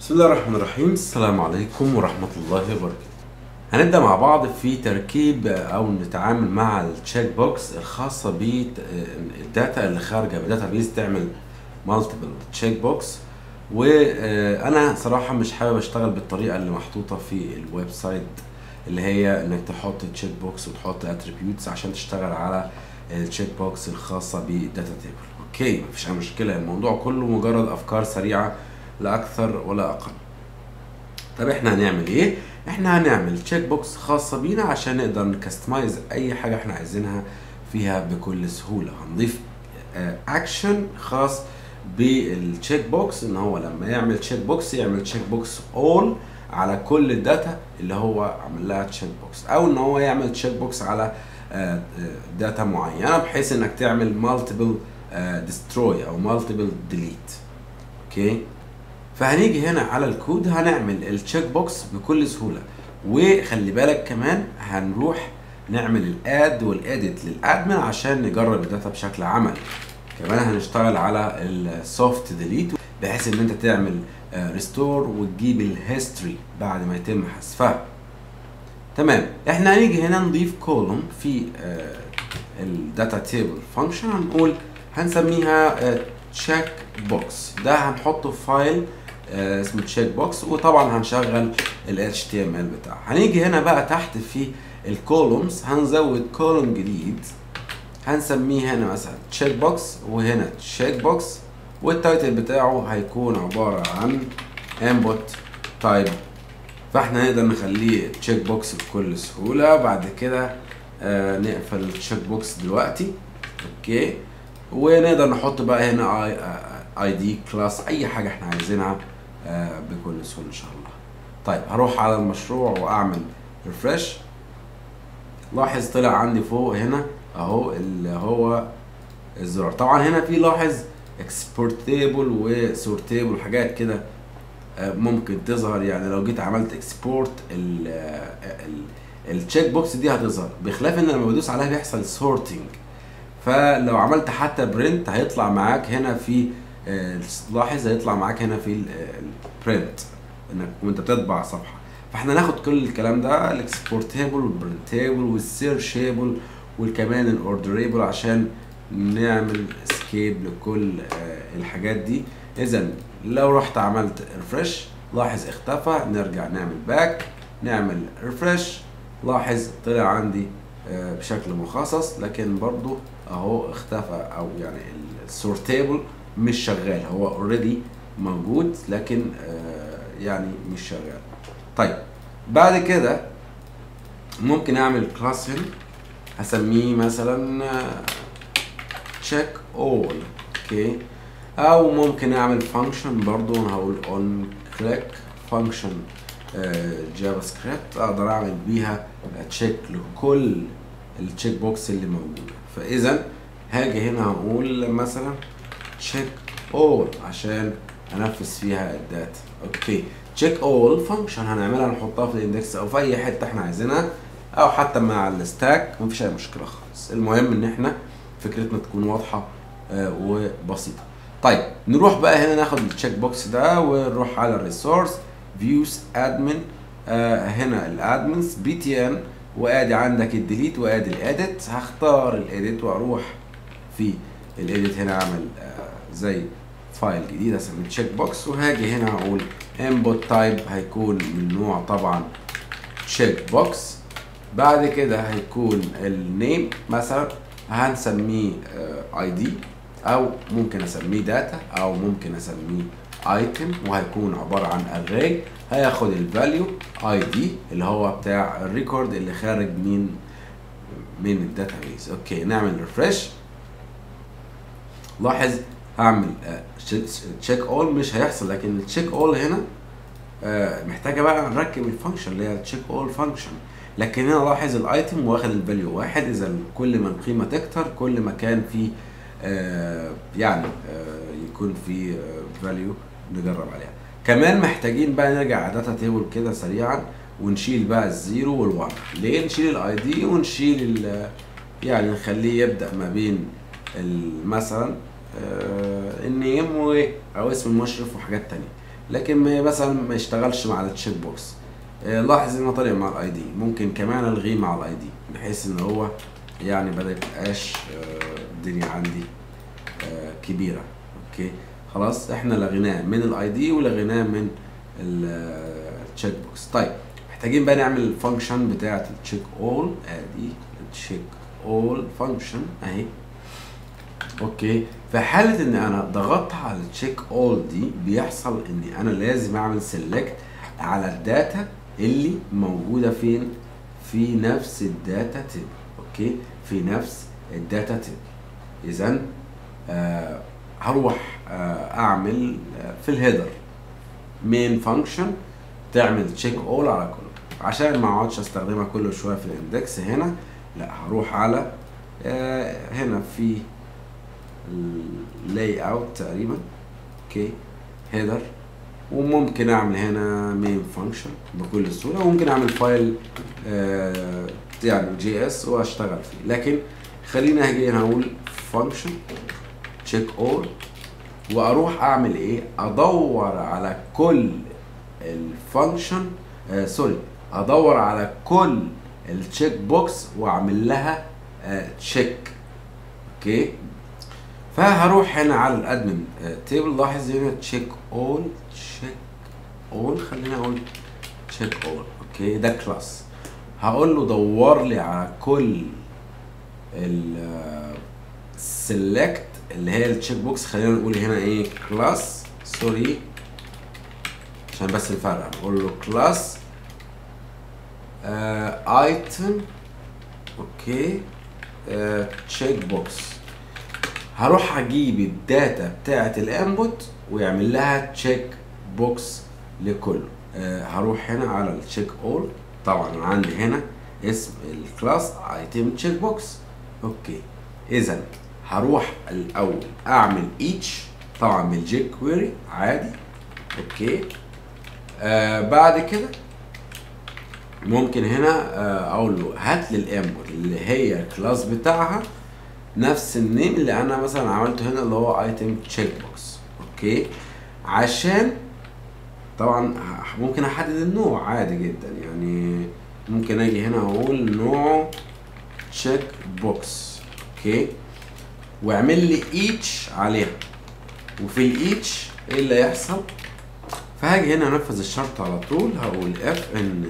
بسم الله الرحمن الرحيم السلام عليكم ورحمة الله وبركاته هنبدأ مع بعض في تركيب أو نتعامل مع التشيك بوكس الخاصة بالداتا اللي خارجة بداتا بيز تعمل مالتيبل تشيك بوكس وأنا صراحة مش حابب أشتغل بالطريقة اللي محطوطة في الويب سايت اللي هي إنك تحط تشيك بوكس وتحط اتريبيوتس عشان تشتغل على التشيك بوكس الخاصة بالداتا تيبل أوكي مفيش أي مشكلة الموضوع كله مجرد أفكار سريعة لا اكثر ولا اقل طب احنا هنعمل ايه احنا هنعمل تشيك بوكس خاصه بينا عشان نقدر نكستمايز اي حاجه احنا عايزينها فيها بكل سهوله هنضيف اكشن خاص بالتشيك بوكس ان هو لما يعمل تشيك بوكس يعمل تشيك بوكس اول على كل الداتا اللي هو عمل لها تشيك بوكس او ان هو يعمل تشيك بوكس على داتا معينه بحيث انك تعمل مالتيبل ديستروي او مالتيبل ديليت اوكي فهنيجي هنا على الكود هنعمل التشيك بوكس بكل سهوله وخلي بالك كمان هنروح نعمل الاد والاديت للادمن عشان نجرب الداتا بشكل عملي كمان هنشتغل على السوفت ديليت بحيث ان انت تعمل ريستور وتجيب الهيستوري بعد ما يتم حذفها تمام احنا هنيجي هنا نضيف كولوم في الداتا تيبل فانكشن هنقول هنسميها تشيك بوكس ده هنحطه في فايل آه اسمه تشيك بوكس وطبعا هنشغل ال HTML بتاعه هنيجي هنا بقى تحت في الكولومز هنزود كولوم جديد هنسميه هنا مثلا تشيك بوكس وهنا تشيك بوكس والتايتل بتاعه هيكون عبارة عن input type فاحنا نقدر نخليه تشيك بوكس بكل سهولة بعد كده آه نقفل التشيك بوكس دلوقتي اوكي ونقدر نحط بقى هنا اي اي دي كلاس اي حاجه احنا عايزينها آه بكل سهوله ان شاء الله طيب هروح على المشروع واعمل ريفرش لاحظ طلع عندي فوق هنا اهو اللي هو الزرار طبعا هنا في لاحظ اكسبورتابل وسورتابل وحاجات كده آه ممكن تظهر يعني لو جيت عملت اكسبورت التشيك بوكس دي هتظهر بخلاف ان لما بدوس عليها بيحصل سورتنج فلو عملت حتى برنت هيطلع معاك هنا في لاحظ هيطلع معاك هنا في البرنت انك وانت بتطبع صفحه فاحنا ناخد كل الكلام ده الاكسبورتابل والبرنتابل والسيرشابل وكمان الاوردرابل عشان نعمل اسكيب لكل الحاجات دي اذا لو رحت عملت ريفرش لاحظ اختفى نرجع نعمل باك نعمل ريفرش لاحظ طلع عندي بشكل مخصص لكن برضو اهو اختفى او يعني السورتابل مش شغال هو اوريدي موجود لكن آه يعني مش شغال طيب بعد كده ممكن اعمل كلاس هنا هسميه مثلا تشيك اول اوكي او ممكن اعمل فانكشن برضو انا هقول اون كليك فانكشن جافا سكريبت اقدر اعمل بيها تشيك لكل التشيك بوكس اللي موجوده فاذا هاجي هنا هقول مثلا تشيك اول عشان انفذ فيها الداتا اوكي تشيك اول فانكشن هنعملها نحطها في الاندكس او في اي حته احنا عايزينها او حتى مع الستاك مفيش اي مشكله خالص المهم ان احنا فكرتنا تكون واضحه آه وبسيطه طيب نروح بقى هنا ناخد التشيك بوكس ده ونروح على الريسورس فيوز ادمن آه هنا الادمنز بي تي ان وادي عندك الديليت وادي الاديت هختار الاديت واروح في الاديت هنا اعمل آه زي فايل جديد اسميه تشيك بوكس وهاجي هنا اقول انبوت تايب هيكون من نوع طبعا تشيك بوكس بعد كده هيكون النيم مثلا هنسميه اي آه دي او ممكن اسميه داتا او ممكن اسميه ايتم وهيكون عباره عن اري هياخد الفاليو اي دي اللي هو بتاع الريكورد اللي خارج من من الداتابيز اوكي نعمل ريفرش لاحظ هعمل تشيك اول مش هيحصل لكن التشيك اول هنا محتاجه بقى نركب الفانكشن اللي هي التشيك اول فانكشن لكن هنا لاحظ الايتم واخد الفاليو واحد اذا كل ما القيمه تكتر كل ما كان في آه يعني آه يكون في فاليو آه نجرب عليها كمان محتاجين بقى نرجع على داتا تيبل كده سريعا ونشيل بقى الزيرو والوان ليه نشيل الاي دي ونشيل يعني نخليه يبدا ما بين مثلا النيم او اسم المشرف وحاجات تانية لكن ما مثلا ما يشتغلش مع التشيك بوكس آه، لاحظ انه طالع مع الاي دي ممكن كمان الغيه مع الاي دي بحيث ان هو يعني بدا يبقاش آه، الدنيا عندي آه، كبيره اوكي خلاص احنا لغيناه من الاي دي ولغيناه من التشيك بوكس طيب محتاجين بقى نعمل الفانكشن بتاعه التشيك اول ادي التشيك اول فانكشن اهي اوكي في حاله ان انا ضغطت على التشيك اول دي بيحصل ان انا لازم اعمل سيلكت على الداتا اللي موجوده فين في نفس الداتا تيب اوكي في نفس الداتا تيب اذا آه هروح آه اعمل آه في الهيدر مين فانكشن تعمل تشيك اول على كله عشان ما اقعدش استخدمها كل شويه في الاندكس هنا لا هروح على آه هنا في اللاي اوت تقريبا اوكي هيدر وممكن اعمل هنا مين فانكشن بكل سهوله وممكن اعمل فايل آه يعني جي اس واشتغل فيه لكن خلينا هاجي هنا اقول فانكشن تشيك اول واروح اعمل ايه ادور على كل الفانكشن آه سوري ادور على كل التشيك بوكس واعمل لها آه تشيك اوكي فهروح هنا على الادمن تيبل لاحظ هنا تشيك اول تشيك اول خلينا اقول تشيك اول اوكي ده كلاس هقول له دور لي على كل ال سيلكت اللي هي التشيك بوكس خلينا نقول هنا ايه كلاس سوري عشان بس نفرق نقول له كلاس ايتم اوكي تشيك بوكس هروح اجيب الداتا بتاعه الانبوت ويعمل لها تشيك بوكس لكله آه هروح هنا على التشيك اول طبعا عندي هنا اسم الكلاس ايتم تشيك بوكس اوكي اذا هروح الاول اعمل ايتش طبعا بالجيك كويري عادي اوكي آه بعد كده ممكن هنا آه اقول له هات لي الانبوت اللي هي الكلاس بتاعها نفس النيم اللي انا مثلا عملته هنا اللي هو ايتم تشيك بوكس اوكي عشان طبعا ممكن احدد النوع عادي جدا يعني ممكن اجي هنا اقول نوع تشيك بوكس اوكي واعمل لي ايتش عليها وفي الايتش ايه اللي هيحصل فهاجي هنا انفذ الشرط على طول هقول اف ان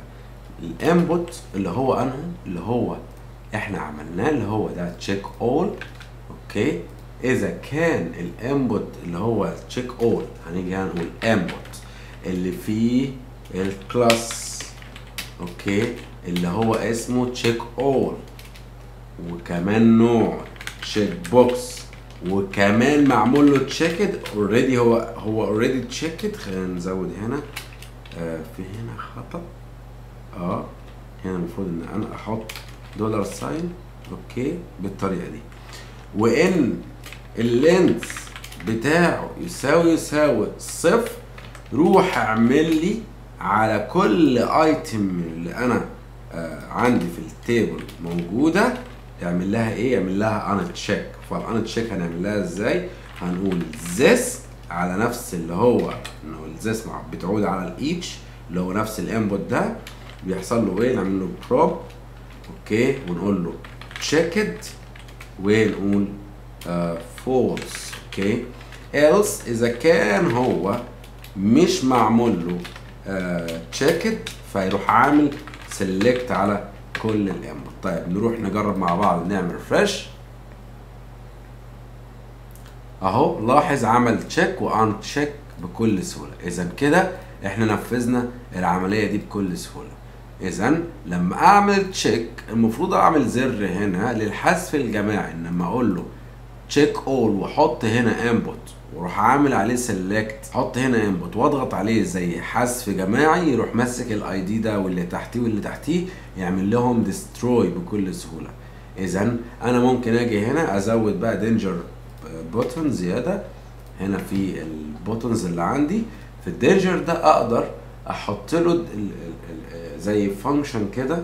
الانبوت اللي هو انه اللي هو احنا عملناه اللي هو ده تشيك اول اوكي اذا كان الانبوت اللي هو تشيك اول هنيجي هنقول انبوت اللي فيه الكلاس اوكي اللي هو اسمه تشيك اول وكمان نوع تشيك بوكس وكمان معمول له تشيكد اوريدي هو هو اوريدي تشيكد خلينا نزود هنا آه في هنا خطا اه هنا المفروض ان انا احط دولار ساين اوكي بالطريقه دي وان اللينس بتاعه يساوي يساوي صفر روح اعمل لي على كل ايتم اللي انا آه عندي في التيبل موجوده يعمل لها ايه يعمل لها انا تشيك فالانا تشيك هنعمل لها ازاي هنقول this على نفس اللي هو انه this بتعود على الايتش اللي هو نفس الانبوت ده بيحصل له ايه نعمل له بروب اوكي ونقول له تشيكد ونقول فولس اوكي else اذا كان هو مش معمول له تشيكد فيروح عامل سيلكت على كل الانبوت طيب نروح نجرب مع بعض نعمل ريفرش اهو لاحظ عمل تشيك وان تشيك بكل سهوله اذا كده احنا نفذنا العمليه دي بكل سهوله اذا لما اعمل تشيك المفروض اعمل زر هنا للحذف الجماعي انما اقول له تشيك اول واحط هنا انبوت واروح عامل عليه سيلكت احط هنا انبوت واضغط عليه زي حذف جماعي يروح ماسك الاي دي ده واللي تحتيه واللي تحتيه يعمل لهم ديستروي بكل سهوله اذا انا ممكن اجي هنا ازود بقى دينجر بوتن زياده هنا في البوتنز اللي عندي في الدينجر ده اقدر احط له ال ال ال زي فانكشن كده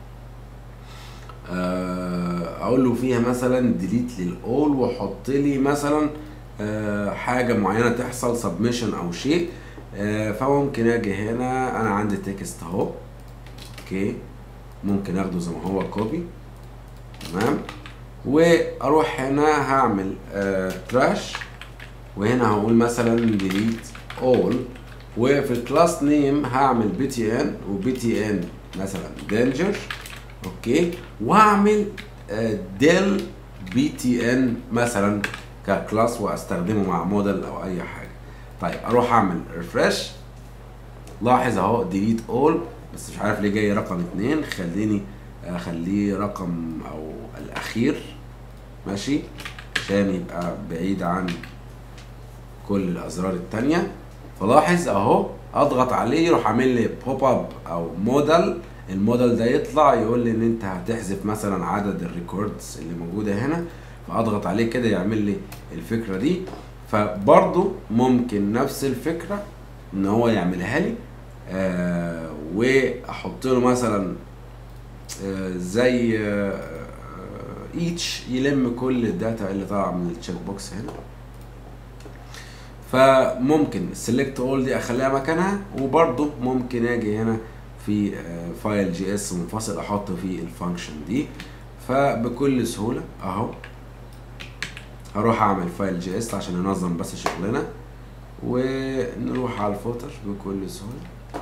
اقول له فيها مثلا ديليت للاول واحط لي مثلا حاجه معينه تحصل سبمشن او شيء آه، فممكن اجي هنا انا عندي تكست اهو اوكي ممكن اخده زي ما هو كوبي تمام واروح هنا هعمل تراش وهنا هقول مثلا delete all وفي الكلاس نيم هعمل بي تي ان وبي تي ان مثلا danger اوكي واعمل ديل بي تي ان مثلا ككلاس واستخدمه مع موديل او اي حاجه طيب اروح اعمل ريفرش لاحظ اهو ديليت اول بس مش عارف ليه جاي رقم اتنين خليني اخليه رقم او الاخير ماشي عشان يبقى بعيد عن كل الازرار التانية فلاحظ اهو اضغط عليه يروح عامل لي بوب اب او موديل الموديل ده يطلع يقول لي ان انت هتحذف مثلا عدد الريكوردز اللي موجوده هنا فاضغط عليه كده يعمل لي الفكره دي فبرضه ممكن نفس الفكره ان هو يعملها لي آه واحط له مثلا آه زي ايتش آه يلم كل الداتا اللي طالعه من التشيك بوكس هنا فممكن سيلكت اول دي اخليها مكانها وبرضه ممكن اجي هنا في فايل جي اس منفصل احط فيه الفانكشن دي فبكل سهوله اهو هروح اعمل فايل جي اس عشان ننظم بس شغلنا ونروح على الفوتر بكل سهوله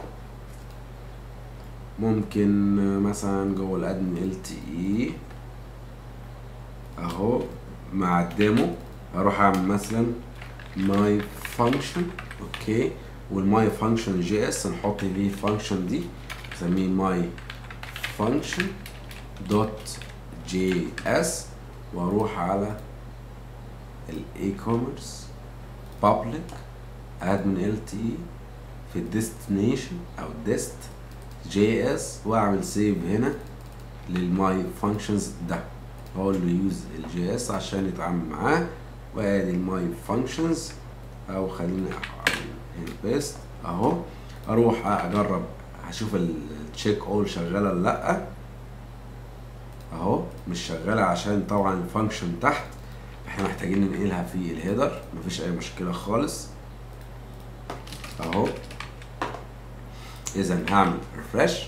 ممكن مثلا جوه الادمن ال تي اي اهو مع الديمو هروح اعمل مثلا ماي فانكشن اوكي والماي فانكشن جي اس نحط فيه الفانكشن دي نسميه ماي فانكشن دوت جي اس واروح على الاي كوميرس بابليك ادمن ال تي في الديستنيشن او ديست جي اس واعمل سيف هنا للماي فانكشنز ده اقول له يوز الجي اس عشان يتعامل معاه وادي الماي فانكشنز او خلينا هنا بيست اهو اروح اجرب هشوف التشيك اول شغاله ولا لا اهو مش شغاله عشان طبعا الفانكشن تحت احنا محتاجين ننقلها في الهيدر مفيش اي مشكله خالص اهو اذا هعمل ريفرش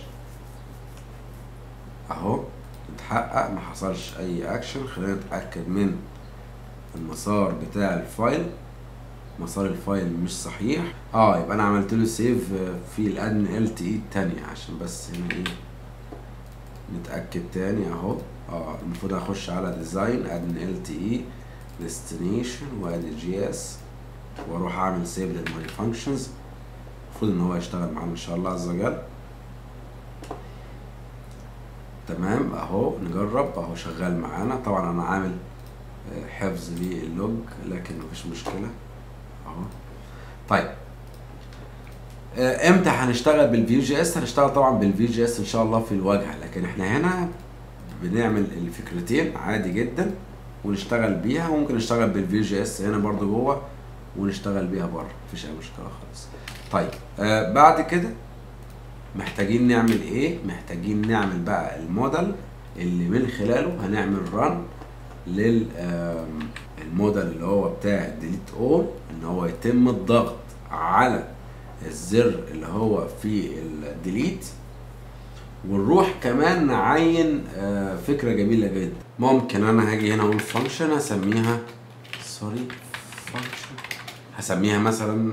اهو اتحقق ما حصلش اي اكشن خلينا نتاكد من المسار بتاع الفايل مسار الفايل مش صحيح اه يبقى انا عملت له سيف في الادمن ال تي اي التانية عشان بس هنا ايه نتاكد تاني اهو اه المفروض اخش على ديزاين ادمن ال تي اي ديستنيشن وادي جي اس واروح اعمل سيف للماي فانكشنز المفروض ان هو يشتغل معانا ان شاء الله عز وجل تمام اهو نجرب اهو شغال معانا طبعا انا عامل حفظ للوج لكن مفيش مشكله اهو طيب امتى هنشتغل بالفيو جي اس هنشتغل طبعا بالفيو جي اس ان شاء الله في الواجهه لكن احنا هنا بنعمل الفكرتين عادي جدا ونشتغل بيها وممكن نشتغل بالفيو جي اس هنا برضو جوه ونشتغل بيها بره مفيش اي مشكله خالص طيب آه بعد كده محتاجين نعمل ايه محتاجين نعمل بقى الموديل اللي من خلاله هنعمل ران للموديل اللي هو بتاع الديليت اول ان هو يتم الضغط على الزر اللي هو في الديليت ونروح كمان نعين فكره جميله جدا ممكن انا هاجي هنا اقول فانكشن هسميها سوري فانكشن هسميها مثلا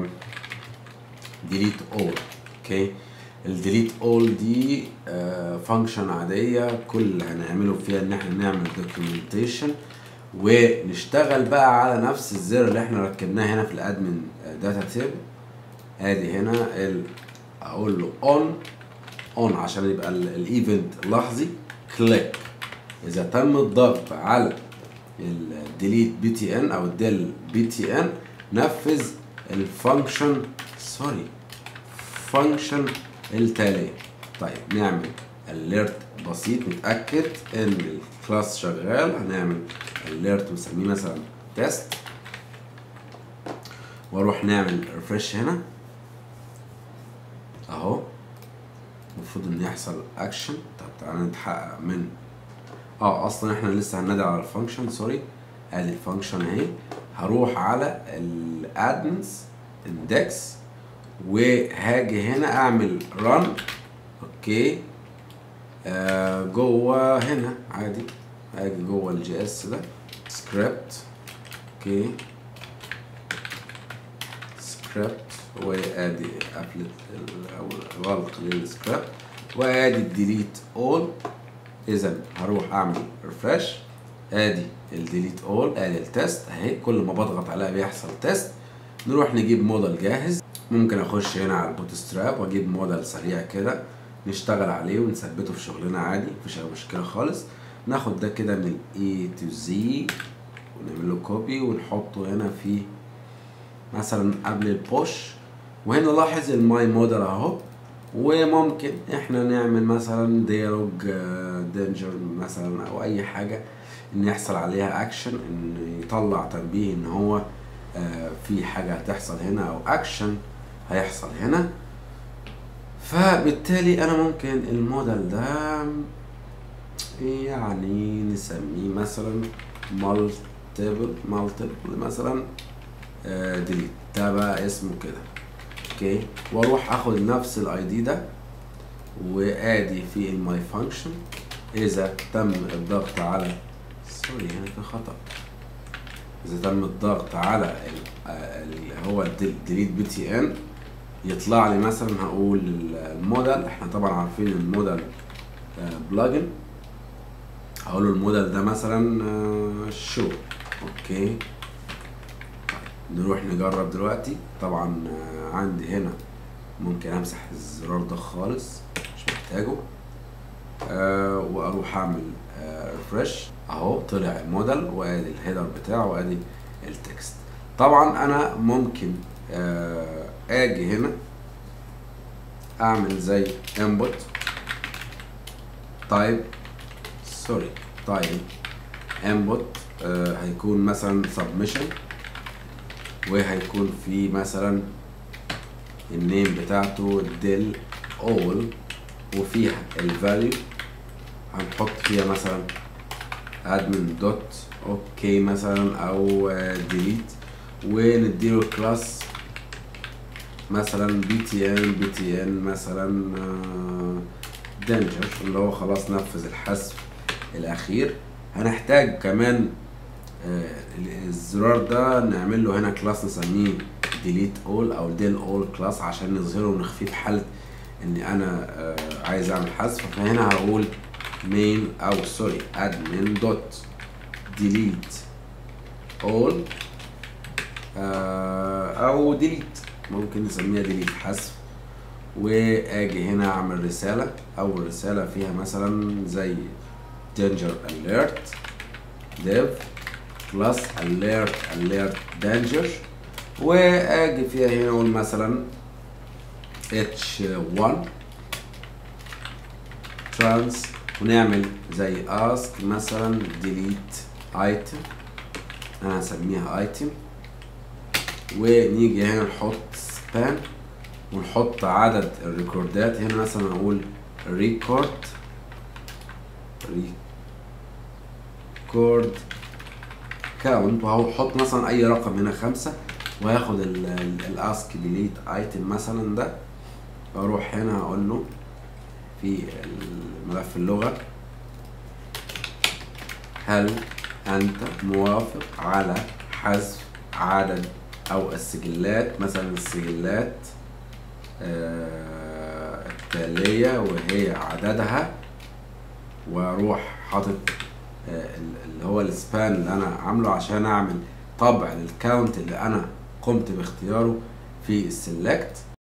ديليت اول اوكي الديليت اول دي فانكشن عاديه كل اللي هنعمله فيها ان احنا نعمل دوكيومنتيشن ونشتغل بقى على نفس الزر اللي احنا ركبناه هنا في الادمن داتا تيب ادي هنا ال اقول له اون اون عشان يبقى الايفنت لحظي كليك اذا تم الضغط على الديليت بي تي ان او الديل بي تي ان نفذ الفانكشن سوري فانكشن التالية طيب نعمل اليرت بسيط نتأكد ان الكلاس شغال هنعمل اليرت نسميه مثلا تيست واروح نعمل ريفرش هنا اهو المفروض ان يحصل اكشن طب تعالى نتحقق من اه اصلا احنا لسه هننادي على الفانكشن سوري ادي الفانكشن اهي هروح على الادمنز اندكس وهاجي هنا اعمل run اوكي آه جوه هنا عادي هاجي جوه الجي اس ده سكريبت اوكي سكريبت وادي قفلة او غلق للسكريبت وادي الديليت اول اذا هروح اعمل ريفرش ادي الديليت اول ادي التست اهي كل ما بضغط عليها بيحصل تيست نروح نجيب موديل جاهز ممكن اخش هنا على البوت ستراب واجيب موديل سريع كده نشتغل عليه ونثبته في شغلنا عادي مفيش اي مشكله خالص ناخد ده كده من الاي تو زي ونعمل له كوبي ونحطه هنا في مثلا قبل البوش وهنا لاحظ الماي موديل اهو وممكن احنا نعمل مثلا ديالوج دينجر مثلا او اي حاجه ان يحصل عليها اكشن ان يطلع تنبيه ان هو آه، في حاجه هتحصل هنا او اكشن هيحصل هنا فبالتالي انا ممكن الموديل ده يعني نسميه مثلا مالتيبل مالتيبل مثلا ديليت ده بقى اسمه كده اوكي واروح اخد نفس الاي دي ده وادي في الماي فانكشن اذا تم الضغط على سوري هنا في خطأ اذا تم الضغط على ال- آه، اللي هو ديليت بي تي ان يطلع لي مثلا هقول الموديل احنا طبعا عارفين الموديل بلجن هقول له الموديل ده مثلا شو اوكي طيب، نروح نجرب دلوقتي طبعا آه، عندي هنا ممكن امسح الزرار ده خالص مش محتاجه آه واروح اعمل ريفرش اهو طلع الموديل وادي الهيدر بتاعه وادي التكست طبعا انا ممكن آه اجي هنا اعمل زي input تايب سوري تايب input آه هيكون مثلا submission وهيكون في مثلا النيم بتاعته ديل اول وفيها الفاليو هنحط فيها مثلا admin دوت اوكي مثلا او ديليت ونديله كلاس مثلا بي تي ان بي تي ان مثلا دنجر اللي هو خلاص نفذ الحذف الاخير هنحتاج كمان آه، الزرار ده نعمل له هنا كلاس نسميه ديليت اول او ديل اول كلاس عشان نظهره ونخفيه في حاله اني انا آه، عايز اعمل حذف فهنا هقول مين او سوري admin دوت ديليت اول او ديليت ممكن نسميها ديليت حذف واجي هنا اعمل رساله اول رساله فيها مثلا زي danger alert div plus alert alert danger واجي فيها هنا اقول مثلا h1 trans ونعمل زي ask مثلا delete item انا هسميها item ونيجي هنا نحط span ونحط عدد الريكوردات هنا مثلا اقول record record count وهحط مثلا اي رقم هنا خمسة وهاخد الاسك ديليت ايتم مثلا ده اروح هنا هقول له في ملف اللغة هل انت موافق على حذف عدد او السجلات مثلا السجلات آه، التالية وهي عددها واروح حاطط آه، اللي هو السبان اللي انا عامله عشان اعمل طبع للكاونت اللي انا قمت باختياره في السلكت